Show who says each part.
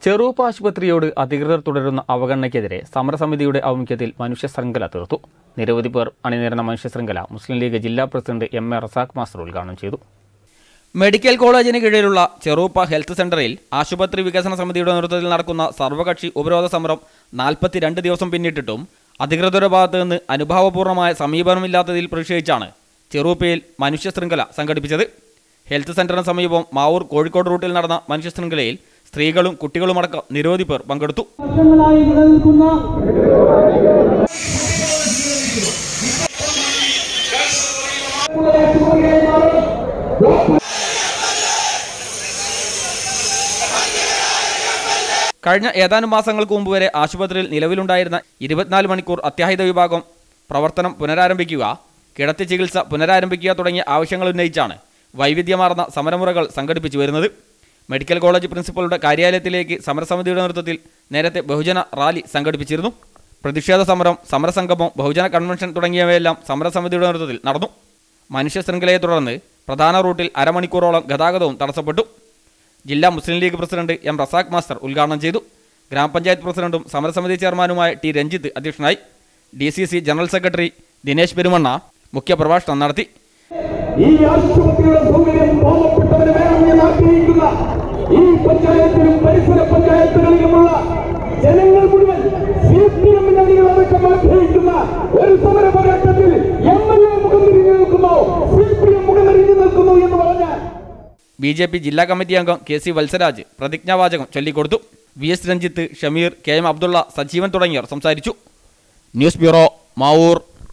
Speaker 1: ചെറൂപ്പ് ആശുപത്രിയോട് അധികൃതർ തുടരുന്ന അവഗണനയ്ക്കെതിരെ സമരസമിതിയുടെ ആഭിമുഖ്യത്തിൽ മനുഷ്യ ശൃംഖല തീർത്തു നിരവധി പേർ അണിനിരന്ന മനുഷ്യ ശൃംഖല മുസ്ലിം ലീഗ് ജില്ലാ president M A Razak master ഉദ്ഘാടനം ചെയ്തു
Speaker 2: മെഡിക്കൽ കോളേജിന് കീഴിലുള്ള ചെറൂപ്പ ഹെൽത്ത് സെന്ററിൽ ആശുപത്രി വികസന സമിതിയുടെ നേതൃത്വത്തിൽ നടക്കുന്ന സർവകക്ഷി ഉപരോധ സമരം നാൽപ്പത്തിരണ്ട് ദിവസം പിന്നിട്ടിട്ടും അധികൃതരുടെ ഭാഗത്ത് നിന്ന് അനുഭാവപൂർണ്ണമായ സമീപനമില്ലാത്തതിൽ പ്രതിഷേധിച്ചാണ് ചെറൂപ്പയിൽ മനുഷ്യ ശൃംഖല സംഘടിപ്പിച്ചത് ഹെൽത്ത് സെന്ററിന് സമീപം മാവൂർ കോഴിക്കോട് റൂട്ടിൽ നടന്ന മനുഷ്യ ശൃംഖലയിൽ സ്ത്രീകളും കുട്ടികളുമടക്കം നിരവധി പേർ പങ്കെടുത്തു
Speaker 3: വർഷങ്ങളായി നിലനിൽക്കുന്ന
Speaker 2: കഴിഞ്ഞ ഏതാനും മാസങ്ങൾക്ക് മുമ്പ് വരെ ആശുപത്രിയിൽ നിലവിലുണ്ടായിരുന്ന ഇരുപത്തിനാല് മണിക്കൂർ അത്യാഹിത വിഭാഗം പ്രവർത്തനം പുനരാരംഭിക്കുക കിടത്തി ചികിത്സ പുനരാരംഭിക്കുക തുടങ്ങിയ ആവശ്യങ്ങൾ ഉന്നയിച്ചാണ് വൈവിധ്യമാർന്ന സമരമുറകൾ സംഘടിപ്പിച്ചു വരുന്നത് മെഡിക്കൽ കോളേജ് പ്രിൻസിപ്പളുടെ കാര്യാലയത്തിലേക്ക് സമരസമിതിയുടെ നേതൃത്വത്തിൽ നേരത്തെ ബഹുജന റാലി സംഘടിപ്പിച്ചിരുന്നു പ്രതിഷേധ സമരം സമരസംഗമം ബഹുജന കൺവെൻഷൻ തുടങ്ങിയവയെല്ലാം സമരസമിതിയുടെ നേതൃത്വത്തിൽ നടന്നു മനുഷ്യ ശൃംഖലയെ തുടർന്ന് പ്രധാന റൂട്ടിൽ അരമണിക്കൂറോളം ഗതാഗതവും തടസ്സപ്പെട്ടു ജില്ലാ Muslim League president M Razak master ഉദ്ഘാടനം ചെയ്തു ഗ്രാമപഞ്ചായത്ത് പ്രസിഡന്റും സമരസമിതി ചെയർമാനുമായ ടി രഞ്ജിത്ത് അധ്യക്ഷനായി D C C general secretary Dinesh Perumanna മുഖ്യപ്രഭാഷണം നടത്തി
Speaker 3: ഈ ആശുപത്രിയുടെ സൗകര്യം പാവപ്പെട്ടവന് വേണമെന്ന് ആഗ്രഹിക്കുന്ന ഈ പഞ്ചായത്തിലും പരിസര പഞ്ചായത്തുകളിലുമുള്ള ജനങ്ങൾ മുഴുവൻ സി പി എമ്മിന്റെ അണികളടക്കം ആഗ്രഹിക്കുന്ന ഒരു സമര പോരാട്ടത്തിൽ എം എൽ എ മുഖം തിരിഞ്ഞു നിൽക്കുന്നു സി പി എം മുഖം തിരിഞ്ഞു നിൽക്കുന്നു എന്ന് പറഞ്ഞാൽ
Speaker 2: ബി ജെ പി ജില്ലാ കമ്മിറ്റി അംഗം കെ സി വത്സരാജ് പ്രതിജ്ഞാവാചകം ചൊല്ലിക്കൊടുത്തു V S Ranjith Shameer K M Abdulla Sajeevan തുടങ്ങിയവർ സംസാരിച്ചു ന്യൂസ് ബ്യൂറോ മാവൂർ